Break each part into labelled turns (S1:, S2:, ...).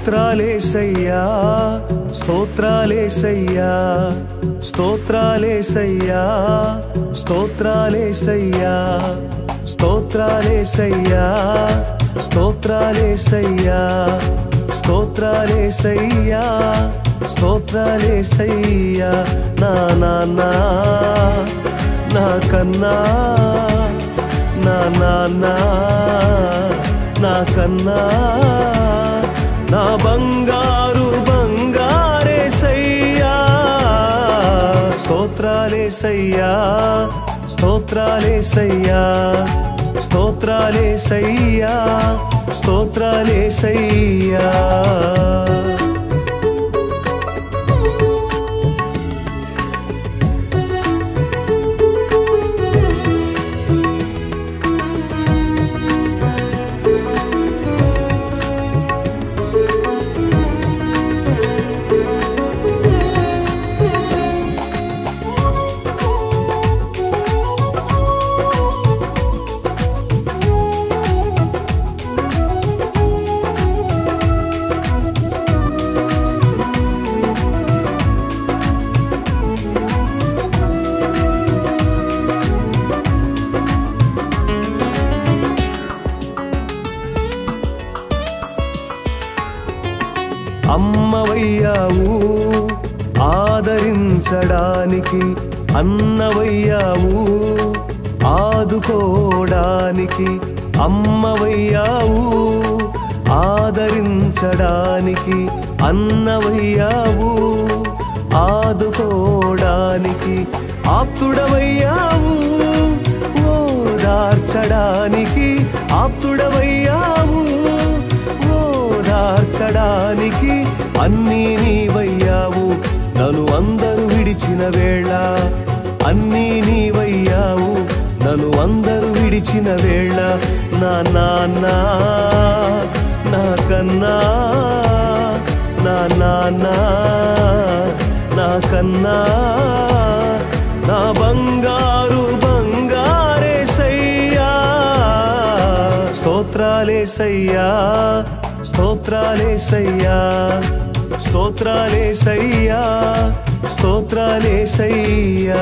S1: స్తోత్రాలేసయ్యా స్తోత్రాలేసయ్యా స్తోత్రాలేసయ్యా స్తోత్రాలేసయ్యా స్తోత్రాలేసయ్యా స్తోత్రాలేసయ్యా స్తోత్రాలేసయ్యా స్తోత్రాలేసయ్యా నా నాన్న నా కన్నా నా నాన్న నా కన్నా నా బంగారు బంగారేసయ్యా స్తోత్రాలేసయ్యా స్తోత్రాలేసయ్యా స్తోత్రాలేసయ్యా స్తోత్రాలేసయ్యా అమ్మవయ్యావు ఆదరించడానికి అన్నవయ్యావు ఆదుకోవడానికి అమ్మవయ్యావు ఆదరించడానికి అన్నవయ్యావు ఆదుకోవడానికి ఆప్తుడవయ్యావు ఓదార్చడానికి ఆప్తుడవయ్యావు ఓదార్చడానికి అన్నీ నీవయ్యావు నన్ను అందరూ విడిచిన వేళ అన్నీ నీవయ్యావు నన్ను అందరూ విడిచిన వేళ నా నాన్న నా కన్నా నా నాన్న నా కన్నా నా బంగారు బంగారేసయ్యా స్తోత్రాలేసయ్యా స్తోత్రాలేసయ్యా స్తోత్రాలేసయ్యా స్తోత్రాలేసయ్యా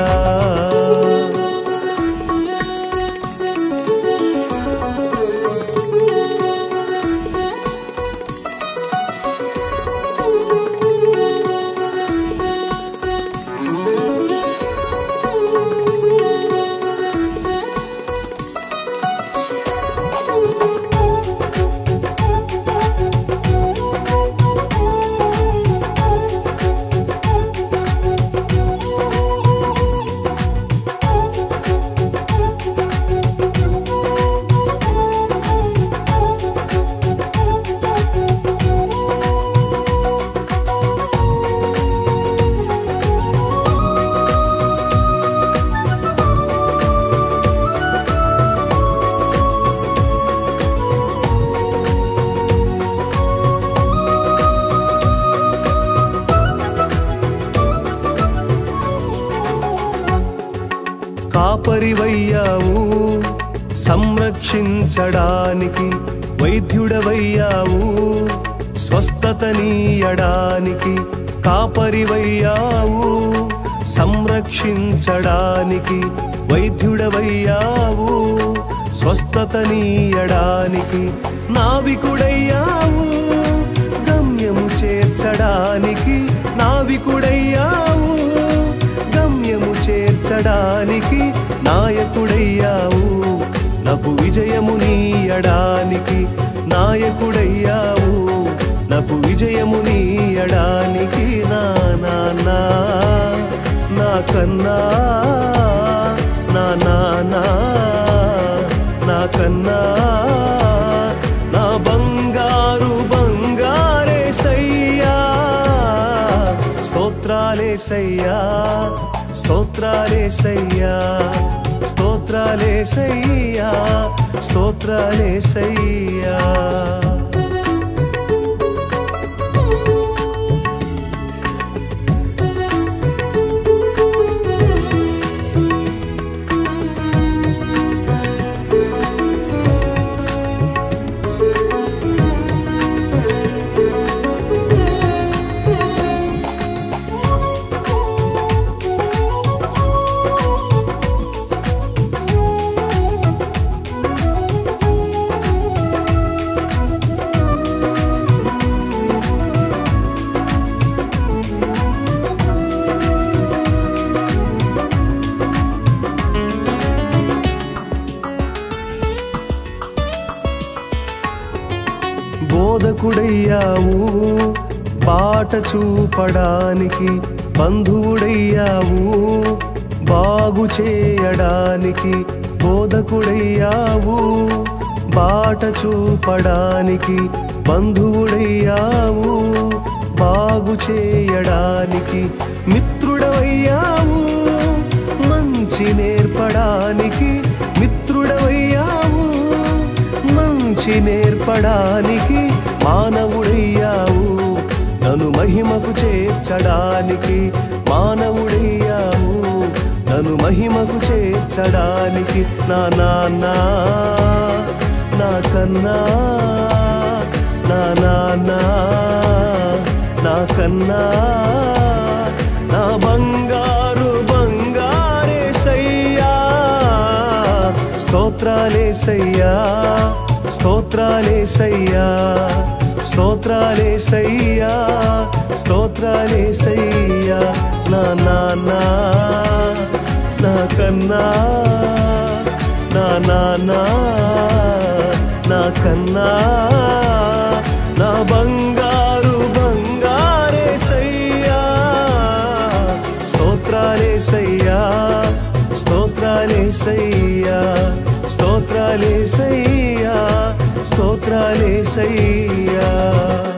S1: కాపరివయ్యావు సంరక్షించడానికి వైద్యుడవయ్యావు స్వస్థతనీయడానికి కాపరివయ్యావు సంరక్షించడానికి వైద్యుడవయ్యావు స్వస్థతనీయడానికి నావికుడయ్యావు గమ్యము చేర్చడానికి నావికుడయ్యావు గమ్యము చేర్చడానికి నాయకుడయ్యావు నాకు విజయము నీయడానికి నాయకుడయ్యావు నాకు విజయము నీయడానికి నా నాన్న నా కన్నా నా నాన్న నా కన్నా నా బంగారు బంగారేసయ్యా స్తోత్రాలేసయ్యా స్తోత్రాలేసయ్యా స్తోత్రాలేసయ్యా స్తోత్రాలేసయ్యా బోధకుడయ్యావు బాట చూపడానికి బంధువుడయ్యావు బాగు చేయడానికి బోధకుడయ్యావు బాట చూపడానికి బంధువుడయ్యావు బాగు చేయడానికి మిత్రుడవయ్యావు మంచి నేర్పడానికి మిత్రుడవయ్యావు మంచి నేర్పడానికి మానవుడయ్యావు నన్ను మహిమకు చేర్చడానికి మానవుడయ్యావు నన్ను మహిమకు చేర్చడానికి నా నాన్న నా కన్నా నా నాన్న నా కన్నా నా బంగారు బంగారే సయ్యా స్తోత్రాలే సయ్యా స్తోత్రాలే సయ్యా స్తోత్రాలే సయ్యా స్తోత్రాలే సయ్యా నా నాన్న నా కన్నా నా నాన్న నా కన్నా నా బంగారు బంగారే సయ్యా స్తోత్రాలే సయ్యా స్తోత్రాలే సయ్యా స్తోత్రాలే సయ్యా స్తోత్రాలే సయ్యా